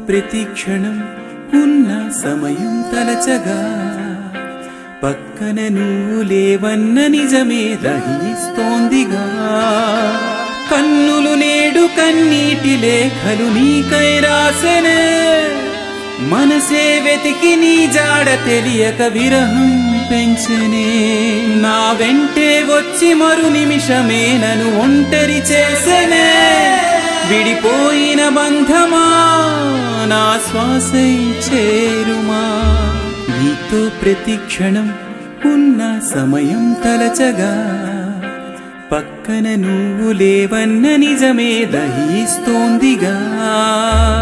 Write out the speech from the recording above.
ప్రతి క్షణం ఉన్న సమయం తలచగా పక్కన నువ్వు లేవన్న నిజమే దహిస్తోందిగా కన్నులు నేడు కన్నీటి లేఖలు నీకై రాసెనే మనసే వెతికి నీ జాడ తెలియక విరహం పెంచనే నా వెంటే వచ్చి మరు నిమిషమే నన్ను ఒంటరి చేసెనే విడిపోయిన బంధమా నా శ్వాసై చేరుమా నీతో ప్రతి క్షణం ఉన్న సమయం తలచగా పక్కన నువ్వు లేవన్న నిజమే దహిస్తోందిగా